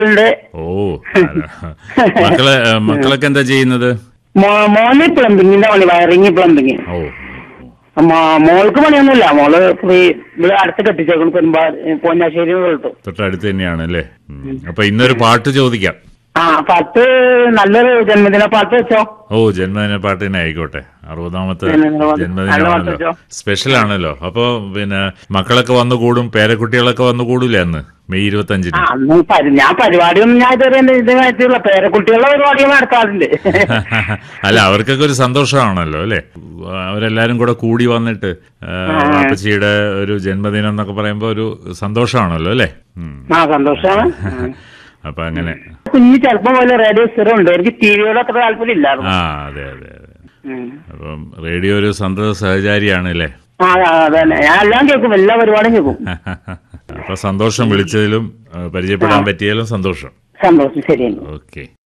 ഉണ്ട് ഓ മക്കളെ ഏ, മക്കളൊക്കെ എന്താ ചെയ്യുന്നത് മോ- മോന് പ്ലംബിങ്ങിന്റെ പണി വയറിങ് പ്ലംബിങ് ഓ മോൾക്ക് പണിയൊന്നുമില്ല മോള് ഫ്രീ ഇവിടെ അടുത്ത് കെട്ടിച്ചേക്കണം പെരുമ്പാ പോഞ്ഞാശ്ശേരി കിട്ടും തൊട്ടടുത്ത് തന്നെയാണ് അല്ലേ ഉം. അപ്പൊ ഇന്നൊരു പാട്ട് ചോദിക്കാം ആ പത്ത് നല്ലൊരു ജന്മദിന പാട്ട് വെച്ചോ ഓ ജന്മദിന പാട്ട് തന്നെ ആയിക്കോട്ടെ അറുപതാമത്തെ ജന്മദിന പാട്ട്. നല്ല പാട്ട് ജന്മദിനമാണല്ലോ വെച്ചോ. സ്പെഷ്യൽ ആണല്ലോ അപ്പൊ പിന്നെ മക്കളൊക്കെ വന്നു കൂടും പേരക്കുട്ടികളൊക്കെ വന്നു കൂടൂലേ അന്ന് മെയ് ഇരുപത്തി ആ അഞ്ചിന് അന്ന് പരി- ഞാൻ പരിപാടിയൊന്നും ഞാൻ ഇതുവരെ എന്റെ ഇത് കാര്യത്തിലുള്ള പേരക്കുട്ടികളുടെ പരിപാടികൾ നടത്താറുണ്ട് അല്ല അവർക്കൊക്കെ ഒരു സന്തോഷമാണല്ലോ അല്ലെ അവരെല്ലാരും കൂടെ കൂടി വന്നിട്ട് ആ, വാപ്പച്ചിയുടെ ഒരു ജന്മദിനം എന്നൊക്കെ പറയുമ്പോ ഒരു സന്തോഷമാണല്ലോ അല്ലെ ഉം. ആ സന്തോഷമാണ് ഉം. അപ്പൊ അങ്ങനെ കുഞ്ഞ് ചെറുപ്പം പോലെ റേഡിയോ സ്ഥിരം ഉണ്ട് എനിക്ക് ടി വിയോട് അത്ര താല്പര്യം ഇല്ലായിരുന്നു ആ അതെ അതെ അതെ ഉം. അപ്പം റേഡിയോ ഒരു സന്തത സഹചാരിയാണ് അല്ലേ ആ ആ, അതന്നെ ഞാൻ എല്ലാം കേൾക്കും എല്ലാ പരിപാടിയും കേൾക്കും അപ്പൊ സന്തോഷം വിളിച്ചതിലും ആ, പരിചയപ്പെടാൻ പറ്റിയാലും സന്തോഷം സന്തോഷം ശരിയാണ് ഓക്കെ